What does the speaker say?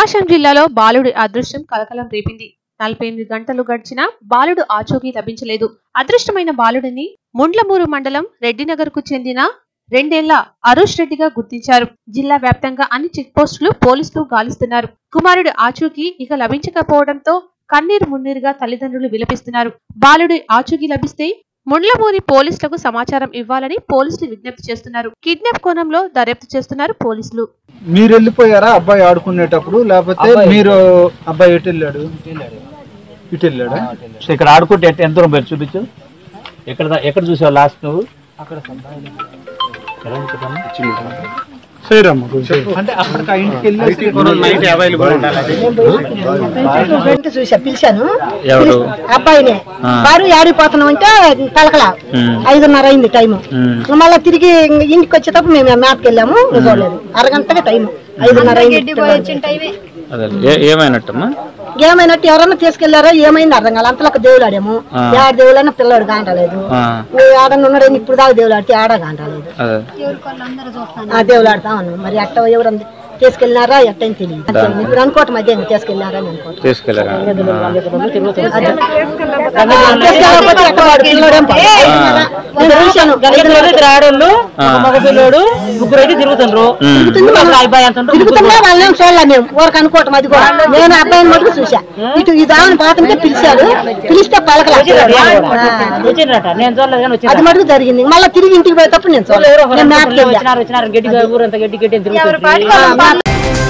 ప్రకాశం జిల్లాలో బాలుడి అదృష్టం కలకలం రేపింది నలభై ఎనిమిది గంటలు గడిచినా బాలుడు ఆచూకీ లభించలేదు అదృష్టమైన బాలుడిని ముండ్లమూరు మండలం రెడ్డినగర్ కు చెందిన రెండేళ్ల అరుష్ రెడ్డిగా గుర్తించారు జిల్లా వ్యాప్తంగా అన్ని చెక్ పోస్టులు పోలీసులు గాలిస్తున్నారు కుమారుడి ఆచూకీ ఇక లభించకపోవడంతో కన్నీరు మున్నీరుగా తల్లిదండ్రులు విలపిస్తున్నారు బాలుడి ఆచూకీ లభిస్తే ముండ్లమూరి పోలీసులకు సమాచారం ఇవ్వాలని పోలీసులు విజ్ఞప్తి చేస్తున్నారు కిడ్నాప్ కోణంలో దర్యాప్తు చేస్తున్నారు పోలీసులు మీరు వెళ్ళిపోయారా అబ్బాయి ఆడుకునేటప్పుడు లేకపోతే మీరు అబ్బాయి ఎటు వెళ్ళాడు ఇటు వెళ్ళాడా సో ఇక్కడ ఆడుకుంటే ఎంత ఎంత దూరం పోయారు చూపించు ఎక్కడ దా- ఎక్కడ చూసావు లాస్ట్ నువ్వు ఎలా ఉంటుందమ్మా? సరేమ్మా అంటే అక్కడికి ఆ ఇంటికి వెళ్ళేసి వెంట చూసా పిలిచాను ఎవరు అబ్బాయినే వారు ఆడిపోతున్నాం అంటే పలకలా ఐదున్నర అయింది టైం మళ్ళీ తిరిగి ఇంటికి వచ్చేటప్పుడు మేము మ్యాప్కి వెళ్ళాము చూడలేదు అరగంటగా టైం ఐదున్నర అయింది అదే ఏ- ఏమైనట్టమ్మా ఏమైనట్టు ఎవరన్నా తీసుకెళ్లారో ఏమైంది అర్థం కాదు అంతలోకి దేవుడు ఆడాము ఆడ దేవుడైనా పిల్లడు కాంటలేదు ఆ, ఆడని ఉన్నాడు ఇప్పుడు దాకా దేవుడు ఆడితే ఆడ కాంటలేదు అదే ఆ దేవుడు ఆడతా ఉన్నాం మరి ఎట్ట ఎవరు తీసుకెళ్ళినారా ఎట్టని తెలియదు ఇప్పుడు అనుకోవటం అదే తీసుకెళ్ళినారా అని అనుకోవటం తీసుకెళ్ళారా తీసుకెళ్ళకపోతే ఎట్ట వాడు పిల్లోడేం పాడు. నేను చూశాను. ఆడోళ్ళు ఒక మగ పిల్లోడు ముగ్గురు అయితే తిరుగుతుండ్రు ఒక అబ్బాయి అంటుండ్రు తిరుగుతున్నా వాళ్ళని చూడలే మేము ఊరికి అనుకోవటం అది కూడా నేను అబ్బాయిని మటుకు చూసా ఇటు ఈ దావని పాతంటే పిలిచాడు పిలిస్తే పలకలా వచ్చిండ్రట నేను చూడలేదు కానీ వచ్చిండ్రు. అది మటుకు జరిగింది మళ్ళీ తిరిగి ఇంటికి పోయేటప్పుడు నేను ఎవరో చూడలేదు ఒక నేను రెండు మ్యాప్కి పిల్లలు వెళ్ళా వచ్చినారు వచ్చినారు గడ్డి ఊరంతా గడ్డి గడ్డి అని తిరుగుతుంది